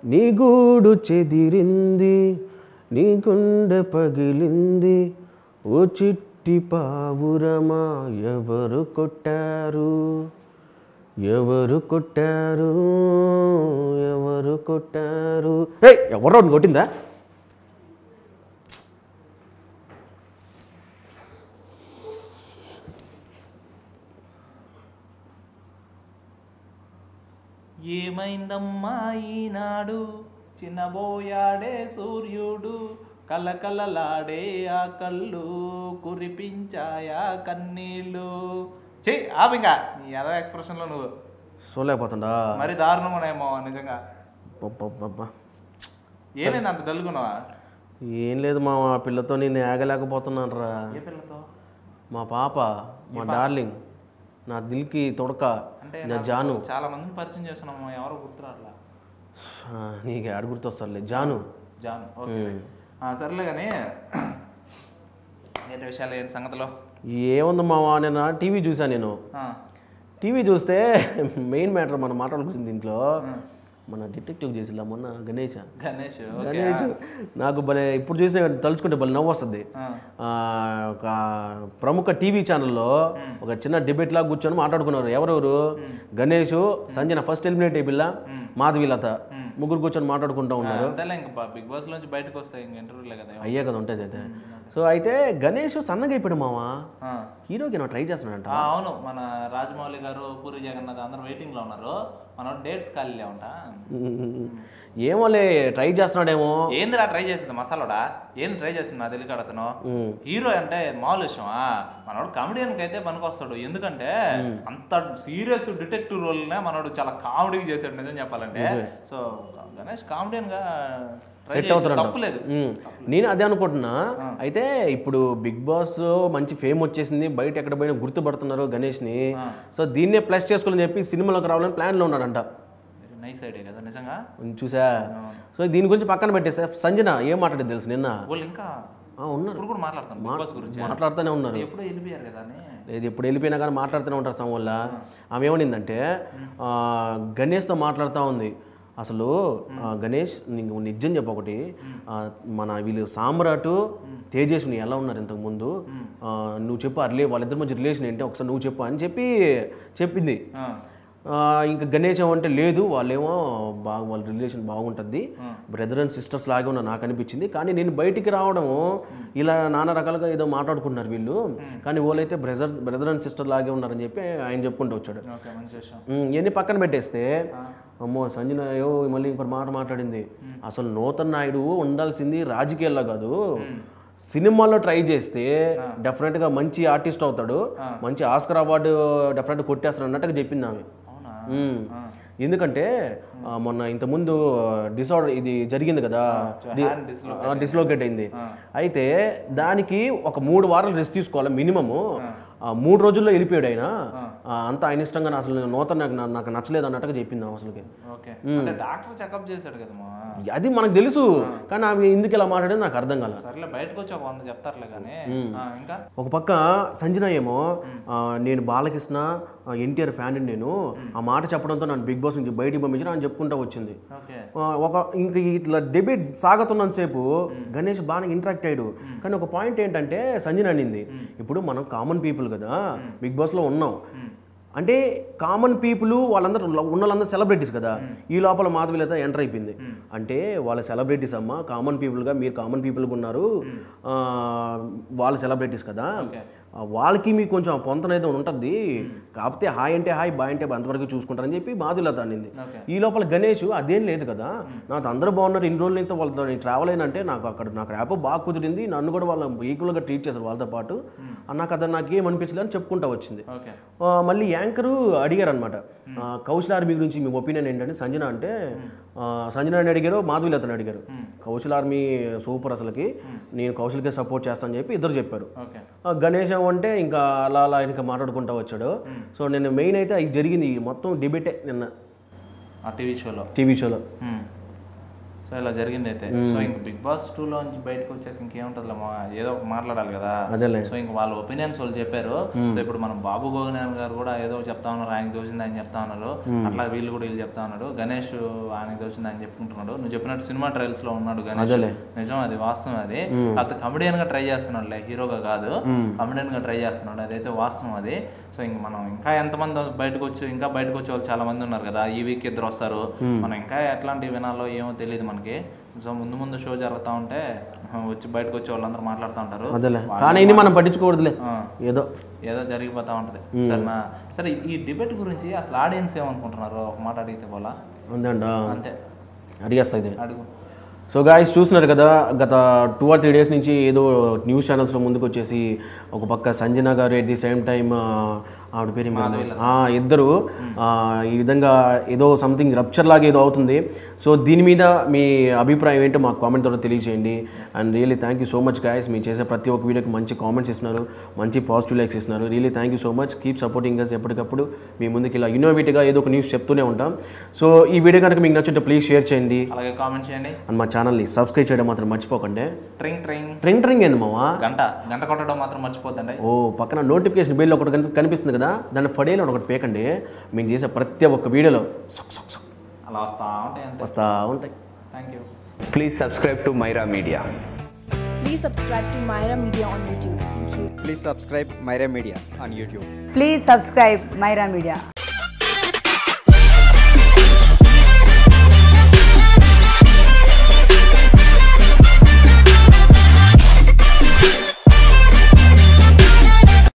నీ గూడు చెదిరింది నీ గుండె పగిలింది ఓ చిట్టి పావురమా ఎవరు కొట్టారు ఎవరు కొట్టారు ఎవరు కొట్టారు ఏ ఎవరో ఒకటి కొట్టిందా ఏమైందమ్మా ఈనాడు చిన్నబోయాడే సూర్యుడు కలకలలాడే ఆ కళ్ళు కురిపించాయా కన్నీళ్ళు చే ఆపింగా నీ ఏదో ఎక్స్ప్రెషన్లో నువ్వు సోలేకపోతుండా మరి దారుణమనేమో నిజంగా అబ్బబ్బబ్బబ్బా. ఏమైంది అంత డల్గున్నావా ఏం లేదు మా పిల్లతో నేను ఆగలేకపోతున్నాను రా ఏ పిల్లతో మా పాప మా డార్లింగ్ నా దిల్కి తొడక అంటే నా జాను చాలా మందిని పరిచయం చేస్తున్నాము ఎవరో గుర్తురాట్లా ఆ, నీకు ఆడ గుర్తొస్తారులే జాను జాన్ ఓకే ఆ, సర్లే కానీ ఏంటి విషయాలు ఏంటి సంగతిలో ఏముంది మావా నేను టీవీ చూసాను నేను ఆ, టీవీ చూస్తే మెయిన్ మ్యాటర్ మనం మాట్లాడుకుంది దీంట్లో మన డిటెక్టివ్ చేసిలా మొన్న గణేష్ గణేష్ ఓకే గణేష్ నాకు భలే ఇప్పుడు చూసిన తలుచుకుంటే భలే నవ్వు వస్తుంది ఆ. ఆ, ఒక ప్రముఖ టీవీ ఛానల్లో ఒక చిన్న డిబేట్ లాగా కూర్చొని మాట్లాడుకున్నారు ఎవరెవరు గణేష్ సంజన ఫస్ట్ ఎలిమినేట్ అయిపోయిలా మాధవీలత ముగ్గురు కూర్చొని మాట్లాడుకుంటూ ఉన్నారు అంతేలే ఇంకా బిగ్ బాస్ నుంచి బయటకు వస్తాయి ఇంక ఇంటర్వ్యూలే కదా అయ్యే కదా ఉంటుంది అయితే సో అయితే గణేష్ సన్నగా అయిపోయాడు మావా ఆ. హీరోకి నా ట్రై చేస్తున్నాడంట ఆ, అవును మన రాజమౌళి గారు పూరి జగన్నాథ్ అందరూ వెయిటింగ్ లో ఉన్నారు మన డేట్స్ ఖాళీ లేవంట ఏమోలే ట్రై చేస్తున్నాడేమో ఏందిరా ట్రై చేసింది మసాలోడా ఏంది ట్రై చేసింది నా తెలియక అతను హీరో అంటే మామూలు విషయమా మనోడు కామెడియన్ కి అయితే పనికొస్తాడు ఎందుకంటే అంత సీరియస్ డిటెక్టివ్ రోల్ నే మనోడు చాలా కామెడీ చేశాడు నిజం చెప్పాలంటే సో గణేష్ కామెడియన్ గా ట్రై సెట్ చేయొచ్చు అవుతున్నాడు తప్పులేదు ఉమ్. నేను అదే అనుకుంటున్నా అయితే ఇప్పుడు బిగ్ బాస్ మంచి ఫేమ్ వచ్చేసింది బయట ఎక్కడ పోయినా గుర్తుపడుతున్నారు గణేష్ని సో దీన్నే ప్లస్ చేసుకోవాలని చెప్పి సినిమాలోకి రావాలని ప్లాన్లో ఉన్నాడంట వెరీ నైస్ ఐడియా కదా నిజంగా చూసా సో దీని గురించి పక్కన పెట్టేసా సంజన ఏం మాట్లాడేది తెలుసు నిన్న వాళ్ళు ఇంకా ఆ, ఉన్నారు ఇప్పుడు కూడా మాట్లాడతాను బిగ్ బాస్ గురించి మాట్లాడుతూనే ఉన్నారు ఎప్పుడో వెళ్ళిపోయారు కదా అని లేదు ఎప్పుడు వెళ్ళిపోయినా కానీ మాట్లాడుతూనే ఉంటారు సమ వల్ల ఆమె ఏమనిందంటే ఆ, గణేష్తో మాట్లాడుతూ ఉంది అసలు ఆ, గణేష్ నీకు నిజం చెప్ప ఒకటి ఆ, మన వీళ్ళు సామ్రాటు తేజేష్ నీ ఎలా ఉన్నారు ఇంతకు ముందు ఆ, నువ్వు చెప్పు అర్లే వాళ్ళిద్దరి మధ్య రిలేషన్ ఏంటి ఒకసారి నువ్వు చెప్పు అని చెప్పి చెప్పింది ఆ. ఆ, ఇంకా గణేష్ ఏమంటే లేదు వాళ్ళేమో బాగా వాళ్ళ రిలేషన్ బాగుంటుంది బ్రదర్ అండ్ సిస్టర్స్ లాగే ఉన్నా నాకు అనిపించింది కానీ నేను బయటికి రావడం ఇలా నానా రకాలుగా ఏదో మాట్లాడుకుంటున్నారు వీళ్ళు కానీ వాళ్ళైతే బ్రదర్ బ్రదర్ అండ్ సిస్టర్ లాగే ఉన్నారని చెప్పి ఆయన చెప్పుకుంటూ వచ్చాడు ఓకే మంచి విషయం ఉమ్, ఇవన్నీ పక్కన పెట్టేస్తే అమ్మో సంజన అయ్యో మళ్ళీ ఇంకొక మాట మాట్లాడింది అసలు నూతన్ నాయుడు ఉండాల్సింది రాజకీయాల్లో కాదు సినిమాలో ట్రై చేస్తే డెఫినెట్గా మంచి ఆర్టిస్ట్ అవుతాడు మంచి ఆస్కర్ అవార్డు డెఫినెట్గా కొట్టేస్తాడు అన్నట్టుగా చెప్పింది ఆమె అవునా ఉమ్. ఎందుకంటే ఆ, మొన్న ఇంతకుముందు డిసార్డర్ ఇది జరిగింది కదా హ్యాండ్ డిస్లో డిస్లోకేట్ అయింది అయితే దానికి ఒక మూడు వారాలు రెస్ట్ తీసుకోవాలి మినిమము ఆ, మూడు రోజుల్లో వెళ్ళిపోయాడు ఆయన ఆ, అంతా ఆయన ఇష్టంగా అసలు నూతన నాకు నాకు నచ్చలేదు అన్నట్టుగా చెప్పింది ఆమె అసలుకి ఓకే అంటే డాక్టర్ చెకప్ చేశాడు కదమ్మా అది మనకు తెలుసు కానీ ఆమె ఎందుకు ఇలా మాట్లాడేది నాకు అర్థం కాల సర్లే బయటకు వచ్చి ఒక వంద చెప్తారులే కానీ ఆ, ఇంకా ఒక పక్క సంజన ఏమో ఆ, నేను బాలకృష్ణ ఎన్టీఆర్ ఫ్యాన్ నేను ఆ మాట చెప్పడంతో నన్ను బిగ్ బాస్ నుంచి బయటికి పంపించిన అని చెప్పుకుంటూ వచ్చింది ఓకే ఆ, ఒక ఇంక ఇట్లా డిబేట్ సాగుతున్నంతసేపు గణేష్ బాగా ఇంటరాక్ట్ అయ్యాడు కానీ ఒక పాయింట్ ఏంటంటే సంజన అనింది ఇప్పుడు మనం కామన్ పీపుల్ కదా బిగ్ బాస్లో ఉన్నాం అంటే కామన్ పీపుల్ వాళ్ళందరూ ఉన్న వాళ్ళందరూ సెలబ్రిటీస్ కదా ఈ లోపల మాధవిలత ఎంటర్ అయిపోయింది అంటే వాళ్ళ సెలబ్రిటీస్ అమ్మ కామన్ పీపుల్గా మీరు కామన్ పీపుల్గా ఉన్నారు ఆ, వాళ్ళు సెలబ్రిటీస్ కదా ఆ, వాళ్ళకి మీకు కొంచెం పొంతన ఏదో ఉంటుంది కాకపోతే హాయ్ అంటే హాయ్ బాయ్ అంటే బాయ్ అంతవరకు చూసుకుంటారని చెప్పి మాధులత అనింది ఓకే ఈ లోపల గణేష్ అదేం లేదు కదా నాకు అందరూ బాగున్నారు ఇన్ని రోజులు అయితే వాళ్ళతో నేను ట్రావెల్ అయినంటే నాకు అక్కడ నాకు ర్యాప్ బాగా కుదిరింది నన్ను కూడా వాళ్ళ ఈక్వల్గా ట్రీట్ చేశారు వాళ్ళతో పాటు ఆ, నాకు అది నాకు ఏం అనిపించలేదు అని చెప్పుకుంటా వచ్చింది ఓకే ఆ, మళ్ళీ యాంకరు అడిగారు అనమాట కౌశల్ ఆర్మీ గురించి మీ ఒపీనియన్ ఏంటంటే సంజన అంటే ఆ, సంజన అని అడిగారు మాధవిలతని అడిగారు కౌశల్ ఆర్మీ సూపర్ అసలుకి నేను కౌశల్కే సపోర్ట్ చేస్తానని చెప్పి ఇద్దరు చెప్పారు ఓకే ఆ, గణేష్ అంటే ఇంకా అలా అలా ఇంకా మాట్లాడుకుంటా వచ్చాడు సో నేను మెయిన్ అయితే ఇది జరిగింది ఈ మొత్తం డిబేటే నిన్న ఆ టీవీ షోలో టీవీ షోలో సో ఇలా జరిగింది అయితే సో ఇంక బిగ్ బాస్ టూ లోంచి బయటకు వచ్చాక ఇంకేముంటది ఏదో ఒకటి మాట్లాడాలి కదా అదేలే సో ఇంక వాళ్ళ ఒపీనియన్స్ వాళ్ళు చెప్పారు సో ఇప్పుడు మనం బాబు గోగనాన్ గారు కూడా ఏదో చెప్తా ఉన్నారు ఆయనకి దోచింది ఆయన చెప్తా ఉన్నారు అట్లా వీళ్ళు కూడా వీళ్ళు చెప్తా ఉన్నారు గణేష్ ఆయనకి దోచింది ఆయన చెప్పుకుంటున్నాడు నువ్వు చెప్పినట్టు సినిమా ట్రయల్స్ లో ఉన్నాడు గణేష్ అదేలే. నిజం అది వాస్తవం అది కాకపోతే కమెడియన్ గా ట్రై చేస్తున్నాడులే హీరోగా కాదు కమెడియన్ గా ట్రై చేస్తున్నాడు అదైతే వాస్తవం అది సో ఇంక మనం ఇంకా ఎంతమంది బయటకు వచ్చి ఇంకా బయటకు వచ్చే వాళ్ళు చాలా మంది ఉన్నారు కదా ఈ వీక్ ఇద్దరు వస్తారు మనం ఇంకా ఎట్లాంటి వినాలో ఏమో తెలియదు మనకి సో ముందు ముందు షో జరుగుతూ ఉంటే వచ్చి బయటకు వచ్చే వాళ్ళందరూ మాట్లాడుతూ ఉంటారు అదేలే కానీ ఇన్ని మనం పట్టించుకోవద్దులే ఆ. ఏదో ఏదో జరిగిపోతా ఉంటది సరేనా సరే ఈ డిబేట్ గురించి అసలు ఆడియన్స్ ఏమనుకుంటున్నారు ఒక మాట అడిగితే పోలా అంతేండా అంతే అడిగేస్తా ఇది అడుగు సో గాయస్ చూస్తున్నారు కదా గత టూ ఆర్ త్రీ డేస్ నుంచి ఏదో న్యూస్ ఛానల్స్లో ముందుకు వచ్చేసి ఒక పక్క సంజన గారు ఎట్ ది సేమ్ టైమ్ ఆవిడ పేరు ఏం పేరు? ఆ, ఇద్దరు ఆ, ఈ విధంగా ఏదో సంథింగ్ రప్చర్ లాగా ఏదో అవుతుంది సో దీని మీద మీ అభిప్రాయం ఏంటో మాకు కామెంట్ ద్వారా తెలియజేయండి and really thank you so much guys మీరు చేసే ప్రతి ఒక్క వీడియోకి మంచి కామెంట్స్ ఇస్తున్నారు మంచి పాజిటివ్ లైక్స్ ఇస్తున్నారు really thank you so much keep supporting us ఎప్పటికప్పుడు మీ ముందుకు ఇలా ఇన్నోవేటివ్గా ఏదో ఒక న్యూస్ చెప్తూనే ఉంటాం సో ఈ వీడియో కనుక మీకు నచ్చుంటే ప్లీజ్ షేర్ చేయండి అలాగే కామెంట్ చేయండి అండ్ మా ఛానల్ని సబ్స్క్రైబ్ చేయడం మాత్రం మర్చిపోకండి ట్రింగ్ ట్రింగ్ ట్రింగ్ ట్రింగ్ ఏంది మావా గంట గంట కొట్టడం మాత్రం మర్చిపోతండి ఓ పక్కన నోటిఫికేషన్ బిల్ ఒకటి కనిపి- కనిపిస్తుంది కదా దాన్ని పడేలో ఒకటి పేకండి మేము చేసే ప్రతి ఒక్క వీడియోలో సొక్ సొక్ సొక్ అలా వస్తా ఉంటాయి అంతే వస్తూ ఉంటాయి thank you Please subscribe to Myra Media. Please subscribe to Myra Media on YouTube. Thank you. Please subscribe Myra Media on YouTube. Please subscribe Myra Media.